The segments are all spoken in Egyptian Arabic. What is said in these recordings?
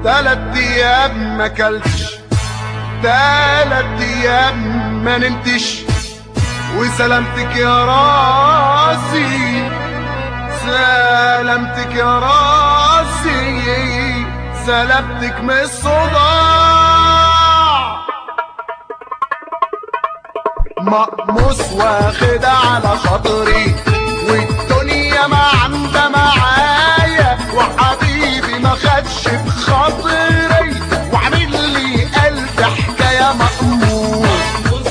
تلات ايام ما كلتش تلات ايام ما نمتش وسلامتك يا راسي سلامتك يا راسي سلامتك من الصداع مقموس واخد على خاطري والدنيا ما عندها معايا وحبيبي ما خدش بخاطري وعامل لي قلب حكايه مقموس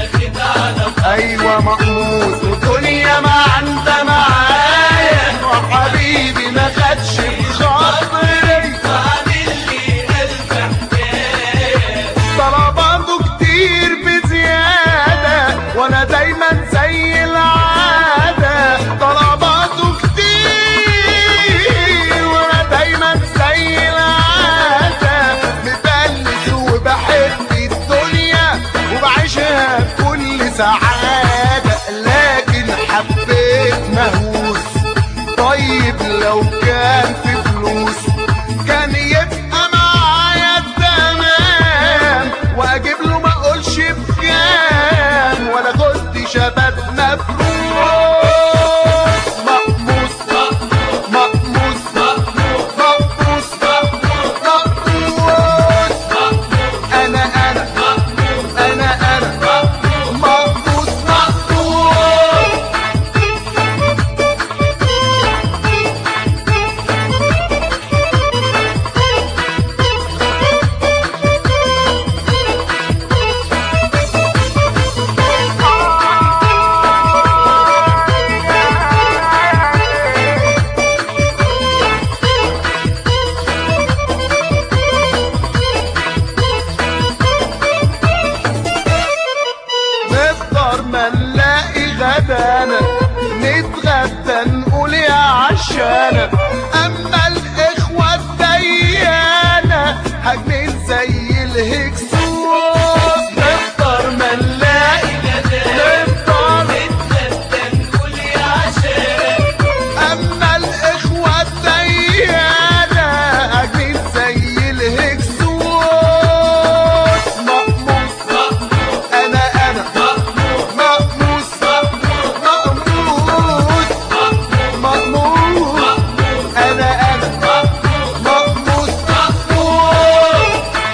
ايوه مقموس والدنيا ما عندها معايا وحبيبي ما خدش بخاطري طلباته كتير بزيادة وانا دايما زي العادة طلباته كتير وانا دايما زي العادة مبلس وبحب الدنيا وبعيشها بكل سعادة لكن حبيت مهووس طيب لو كان في فلوس كان يبقى معايا تمام واجيب له ما اقولش بكام ولا كنت شباب مفروس مقموس مقموس مقموس مقموس انا انا انا انا مقموس مقموس نفطر ما نلاقي غدانا نتغدى نقول يا عشانا اما الاخوة الديانة هجمين زي الهكسوس نفطر ما نلاقي نفطر اما الاخوة الديانة هجمين زي الهكسوس مقموس انا انا مقموس مقموس مقموس انا انا مقموس مقموس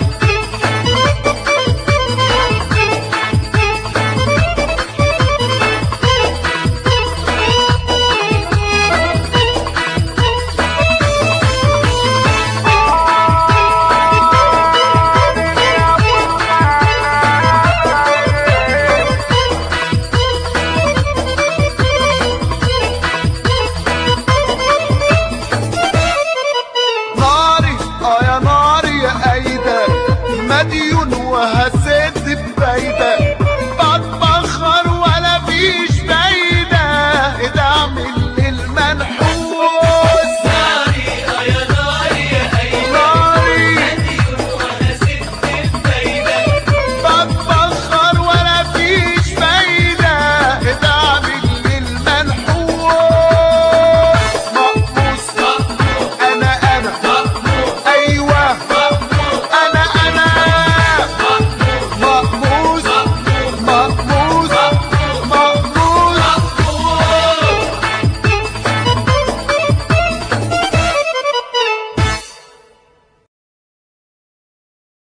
ناري اه يا ناري يا ايده مديون وهسد بفايده